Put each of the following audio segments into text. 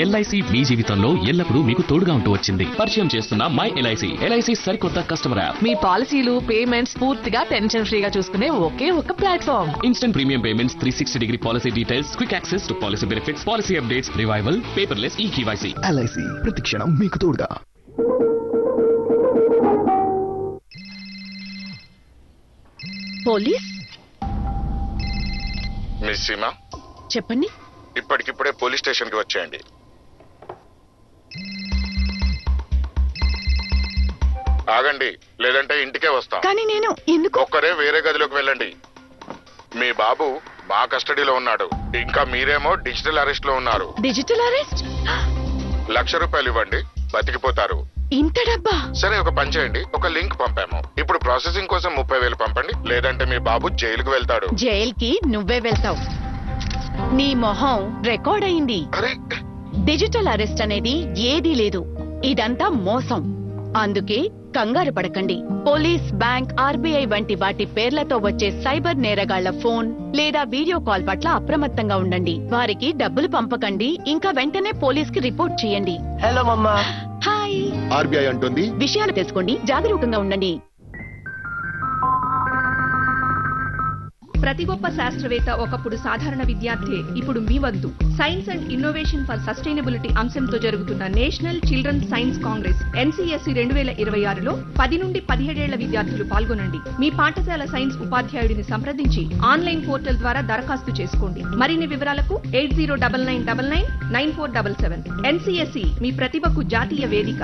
LIC మీ జీవితంలో ఎల్లప్పుడూ మీకు తోడుగా ఉంటూ వచ్చింది పరిచయం చేస్తున్న మై ఎల్ఐసి ఎల్ఐసి సరికొత్త కస్టమర్ యాప్ మీ పాలసీలు పేమెంట్స్ పూర్తిగా టెన్షన్ ఫ్రీగా చూసుకునే ఒకే ఒక platform instant premium payments three sixty degree policy details quick access to policy benefits policy updates revival paperless e KYC LIC ప్రతిక్షణం మీకు తోడుగా పోలీస్ మిస్ సీమ చెప్పండి ఇప్పటికిప్పుడే పోలీస్ స్టేషన్ కి వచ్చేయండి ఆగండి లేదంటే ఇంటికే వస్తా కానీ నేను ఎందుకు ఒక్కరే వేరే గదిలోకి వెళ్ళండి మీ బాబు మా కస్టడీలో ఉన్నాడు ఇంకా మీరేమో డిజిటల్ అరెస్ట్ లో ఉన్నారు డిజిటల్ అరెస్ట్ లక్ష రూపాయలు ఇవ్వండి బతికిపోతారు ఇంత డబ్బా సరే ఒక పని చేయండి ఒక లింక్ పంపాము ఇప్పుడు ప్రాసెసింగ్ కోసం ముప్పై వేలు పంపండి లేదంటే మీ బాబు జైలుకు వెళ్తాడు జైల్కి నువ్వే వెళ్తావు నీ మొహం రికార్డ్ అయింది అరే డిజిటల్ అరెస్ట్ అనేది ఏదీ లేదు ఇదంతా మోసం అందుకే కంగారు పడకండి పోలీస్ బ్యాంక్ ఆర్బీఐ వంటి వాటి పేర్లతో వచ్చే సైబర్ నేరగాళ్ల ఫోన్ లేదా వీడియో కాల్ పట్ల అప్రమత్తంగా ఉండండి వారికి డబ్బులు పంపకండి ఇంకా వెంటనే పోలీస్ కి రిపోర్ట్ చేయండి హలో మమ్మా హాయ్ ఆర్బీఐ అంటుంది విషయాలు తెలుసుకోండి జాగరూకంగా ఉండండి ప్రతి గొప్ప శాస్త్రవేత్త ఒకప్పుడు సాధారణ విద్యార్థి ఇప్పుడు మీ వద్దు science and innovation for sustainability అంశంతో జరుగుతున్న national children science congress NCSC రెండు వేల ఇరవై ఆరులో పది నుండి పదిహేడేళ్ల విద్యార్థులు పాల్గొనండి మీ పాఠశాల సైన్స్ ఉపాధ్యాయుడిని సంప్రదించి ఆన్లైన్ పోర్టల్ ద్వారా దరఖాస్తు చేసుకోండి మరిన్ని వివరాలకు eight zero double nine double nine nine four double seven NCSC మీ ప్రతిభకు జాతీయ వేదిక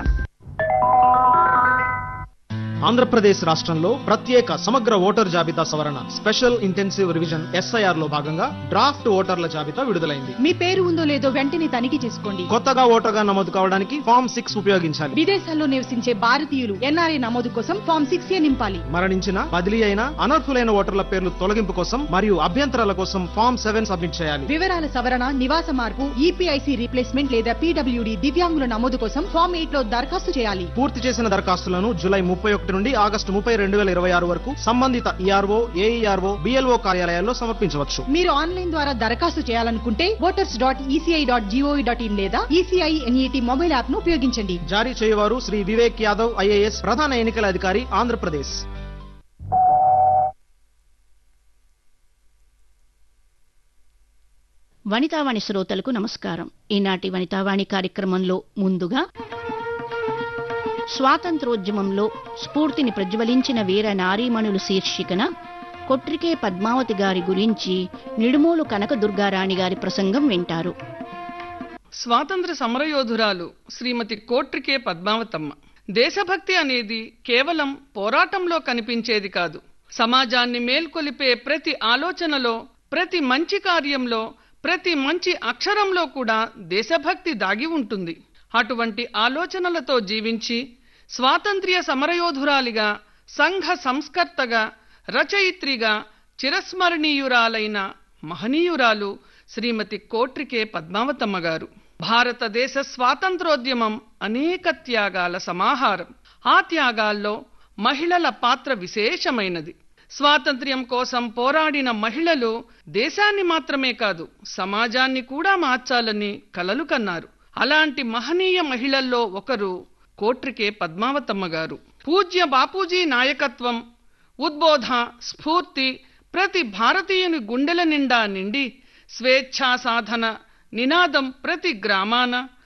ఆంధ్రప్రదేశ్ రాష్ట్రంలో ప్రత్యేక సమగ్ర ఓటర్ జాబితా సవరణ స్పెషల్ ఇంటెన్సివ్ రివిజన్ ఎస్ఐఆర్ లో భాగంగా డ్రాఫ్ట్ ఓటర్ల జాబితా విడుదలైంది మీ పేరు ఉందో లేదో వెంటనే తనిఖీ చేసుకోండి కొత్తగా ఓటర్గా నమోదు కావడానికి ఫామ్ సిక్స్ ఉపయోగించాలి విదేశాల్లో నివసించే భారతీయులు ఎన్ఆర్ఐ నమోదు కోసం ఫామ్ సిక్స్ ఏ నింపాలి మరణించిన బదిలీ అయిన అనర్హులైన ఓటర్ల పేర్లు తొలగింపు కోసం మరియు అభ్యంతరాల కోసం ఫామ్ సెవెన్ సబ్మిట్ చేయాలి వివరాల సవరణ నివాస మార్పు ఈపీఐసి రీప్లేస్మెంట్ లేదా పీడబ్ల్యూడి దివ్యాంగుల నమోదు కోసం ఫామ్ ఎయిట్ లో దరఖాస్తు చేయాలి పూర్తి చేసిన దరఖాస్తులను జూలై ముప్పై ఒకటి నుండి ఆగస్టు ముప్పై రెండు వేల ఇరవై ఆరు వరకు సంబంధిత ఈఆర్ఓ ఏఈఆర్ఓ బిఎల్ఓ కార్యాలయాల్లో సమర్పించవచ్చు మీరు ఆన్లైన్ ద్వారా దరఖాస్తు చేయాలనుకుంటే voters dot ECI dot gov dot in లేదా ఈసీఐ ఎన్ఈటి మొబైల్ యాప్ ను ఉపయోగించండి జారీ చేయవారు శ్రీ వివేక్ యాదవ్ ఐఏఎస్ ప్రధాన ఎన్నికల అధికారి ఆంధ్రప్రదేశ్ వనితావాణి శ్రోతలకు నమస్కారం ఈనాటి వనితావాణి కార్యక్రమంలో ముందుగా స్వాతంత్రోద్యమంలో స్ఫూర్తిని ప్రజ్వలించిన వీర నారీమణులు శీర్షికన కొట్రికే పద్మావతి గారి గురించి నిడుమూలు కనక దుర్గారాణి గారి ప్రసంగం వింటారు స్వాతంత్ర సమరయోధురాలు శ్రీమతి కోట్రికే పద్మావతమ్మ దేశభక్తి అనేది కేవలం పోరాటంలో కనిపించేది కాదు సమాజాన్ని మేల్కొలిపే ప్రతి ఆలోచనలో ప్రతి మంచి కార్యంలో ప్రతి మంచి అక్షరంలో కూడా దేశభక్తి దాగి ఉంటుంది అటువంటి ఆలోచనలతో జీవించి స్వాతంత్ర్య సమరయోధురాలిగా సంఘ సంస్కర్తగా రచయిత్రిగా చిరస్మరణీయురాలైన మహనీయురాలు శ్రీమతి కోట్రికే పద్మావతమ్మ గారు భారతదేశ స్వాతంత్రోద్యమం అనేక త్యాగాల సమాహారం ఆ త్యాగాల్లో మహిళల పాత్ర విశేషమైనది స్వాతంత్ర్యం కోసం పోరాడిన మహిళలు దేశాన్ని మాత్రమే కాదు సమాజాన్ని కూడా మార్చాలని కలలు కన్నారు అలాంటి మహనీయ మహిళల్లో ఒకరు కోట్రికే పద్మావతమ్మ గారు పూజ్య బాపూజీ నాయకత్వం ఉద్బోధ స్ఫూర్తి ప్రతి భారతీయుని గుండెల నిండా నిండి స్వేచ్ఛా సాధన నినాదం ప్రతి గ్రామాన